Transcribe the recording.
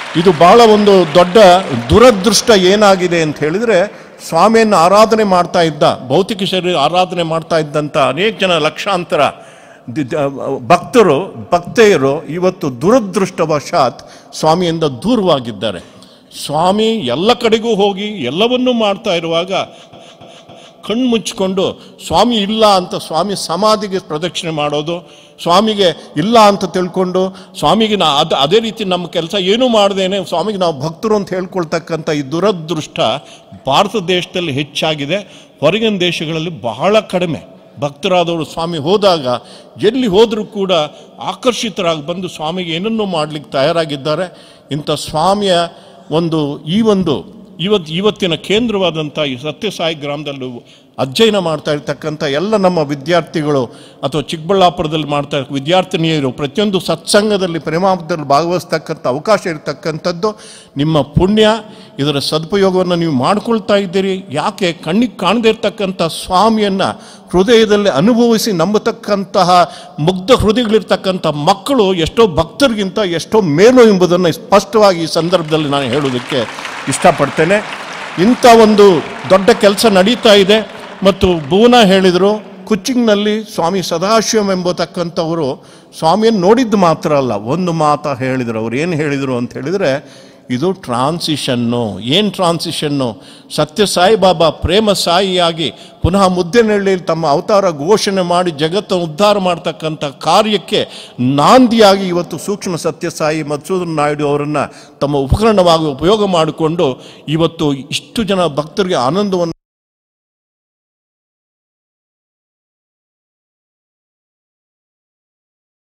ಇದು ಬಹಳ ಒಂದು ದೊಡ್ಡ ದುರದೃಷ್ಟ ಏನಾಗಿದೆ ಅಂತ ಹೇಳಿದ್ರೆ ಸ್ವಾಮಿಯನ್ನು ಆರಾಧನೆ ಮಾಡ್ತಾ ಇದ್ದ ಭೌತಿಕ ಶರೀರ ಆರಾಧನೆ ಮಾಡ್ತಾ ಇದ್ದಂಥ ಅನೇಕ ಜನ ಲಕ್ಷಾಂತರ ದಿ- ದ- ಭಕ್ತರು ಭಕ್ತೆಯರು ಇವತ್ತು ದುರದೃಷ್ಟವಶಾತ್ ಸ್ವಾಮಿಯಿಂದ ದೂರವಾಗಿದ್ದಾರೆ ಸ್ವಾಮಿ ಎಲ್ಲ ಕಡೆಗೂ ಹೋಗಿ ಎಲ್ಲವನ್ನೂ ಮಾಡ್ತಾ ಇರುವಾಗ ಕಣ್ಣು ಮುಚ್ಕೊಂಡು ಸ್ವಾಮಿ ಇಲ್ಲ ಅಂತ ಸ್ವಾಮಿ ಸಮಾಧಿಗೆ ಪ್ರದಕ್ಷಿಣೆ ಮಾಡೋದು ಸ್ವಾಮಿಗೆ ಇಲ್ಲ ಅಂತ ತಿಳ್ಕೊಂಡು ಸ್ವಾಮಿಗೆ ನಾ ಅದು ಅದೇ ರೀತಿ ನಮ್ಮ ಕೆಲಸ ಏನೂ ಮಾಡ್ದೇನೆ ಸ್ವಾಮಿಗೆ ನಾವು ಭಕ್ತರು ಅಂತ ಹೇಳ್ಕೊಳ್ತಕ್ಕಂಥ ಈ ದುರದೃಷ್ಟ ಭಾರತ ದೇಶದಲ್ಲಿ ಹೆಚ್ಚಾಗಿದೆ ಹೊರಗಿನ ದೇಶಗಳಲ್ಲಿ ಬಹಳ ಕಡಿಮೆ ಭಕ್ತರಾದವರು ಸ್ವಾಮಿ ಹೋದಾಗ ಎಲ್ಲಿ ಹೋದರೂ ಕೂಡ ಆಕರ್ಷಿತರಾಗಿ ಬಂದು ಸ್ವಾಮಿಗೆ ಏನನ್ನೂ ಮಾಡಲಿಕ್ಕೆ ತಯಾರಾಗಿದ್ದಾರೆ ಇಂಥ ಸ್ವಾಮಿಯ ಒಂದು ಈ ಒಂದು ಇವತ್ತು ಇವತ್ತಿನ ಕೇಂದ್ರವಾದಂಥ ಈ ಸತ್ಯಸಾಯಿ ಗ್ರಾಮದಲ್ಲಿ ಅಧ್ಯಯನ ಮಾಡ್ತಾ ಇರ್ತಕ್ಕಂಥ ಎಲ್ಲ ನಮ್ಮ ವಿದ್ಯಾರ್ಥಿಗಳು ಅಥವಾ ಚಿಕ್ಕಬಳ್ಳಾಪುರದಲ್ಲಿ ಮಾಡ್ತಾ ಇರೋ ವಿದ್ಯಾರ್ಥಿನಿಯರು ಪ್ರತಿಯೊಂದು ಸತ್ಸಂಗದಲ್ಲಿ ಪ್ರೇಮಾಭದಲ್ಲಿ ಭಾಗವಹಿಸ್ತಕ್ಕಂಥ ಅವಕಾಶ ಇರತಕ್ಕಂಥದ್ದು ನಿಮ್ಮ ಪುಣ್ಯ ಇದರ ಸದುಪಯೋಗವನ್ನು ನೀವು ಮಾಡ್ಕೊಳ್ತಾ ಇದ್ದೀರಿ ಯಾಕೆ ಕಣ್ಣಿಗೆ ಕಾಣದೇ ಇರ್ತಕ್ಕಂಥ ಸ್ವಾಮಿಯನ್ನು ಹೃದಯದಲ್ಲಿ ಅನುಭವಿಸಿ ನಂಬತಕ್ಕಂತಹ ಮುಗ್ಧ ಹೃದಯಗಳಿರ್ತಕ್ಕಂಥ ಮಕ್ಕಳು ಎಷ್ಟೋ ಭಕ್ತರಿಗಿಂತ ಎಷ್ಟೋ ಮೇಲು ಎಂಬುದನ್ನು ಸ್ಪಷ್ಟವಾಗಿ ಈ ಸಂದರ್ಭದಲ್ಲಿ ನಾನು ಹೇಳೋದಕ್ಕೆ ಇಷ್ಟಪಡ್ತೇನೆ ಇಂಥ ಒಂದು ದೊಡ್ಡ ಕೆಲಸ ನಡೀತಾ ಇದೆ ಮತ್ತು ಭುವನ ಹೇಳಿದರು ಕುಚ್ಚಿಂಗ್ನಲ್ಲಿ ಸ್ವಾಮಿ ಸದಾಶಿವಂ ಎಂಬತಕ್ಕಂಥವರು ಸ್ವಾಮಿಯನ್ನು ನೋಡಿದ್ದು ಮಾತ್ರ ಅಲ್ಲ ಒಂದು ಮಾತ ಹೇಳಿದರು ಅವ್ರು ಏನು ಹೇಳಿದರು ಅಂತ ಹೇಳಿದರೆ ಇದು ಟ್ರಾನ್ಸಿಷನ್ನು ಏನು ಟ್ರಾನ್ಸಿಷನ್ನು ಸತ್ಯ ಸಾಯಿಬಾಬಾ ಪ್ರೇಮ ಸಾಯಿಯಾಗಿ ಪುನಃ ಮುದ್ದೆನಹಳ್ಳಿಯಲ್ಲಿ ತಮ್ಮ ಅವತಾರ ಘೋಷಣೆ ಮಾಡಿ ಜಗತ್ತನ್ನು ಉದ್ಧಾರ ಮಾಡ್ತಕ್ಕಂಥ ಕಾರ್ಯಕ್ಕೆ ನಾಂದಿಯಾಗಿ ಇವತ್ತು ಸೂಕ್ಷ್ಮ ಸತ್ಯಸಾಯಿ ಮಧುಸೂದನ್ ನಾಯ್ಡು ಅವರನ್ನು ತಮ್ಮ ಉಪಕರಣವಾಗಿ ಉಪಯೋಗ ಮಾಡಿಕೊಂಡು ಇವತ್ತು ಇಷ್ಟು ಜನ ಭಕ್ತರಿಗೆ ಆನಂದವನ್ನು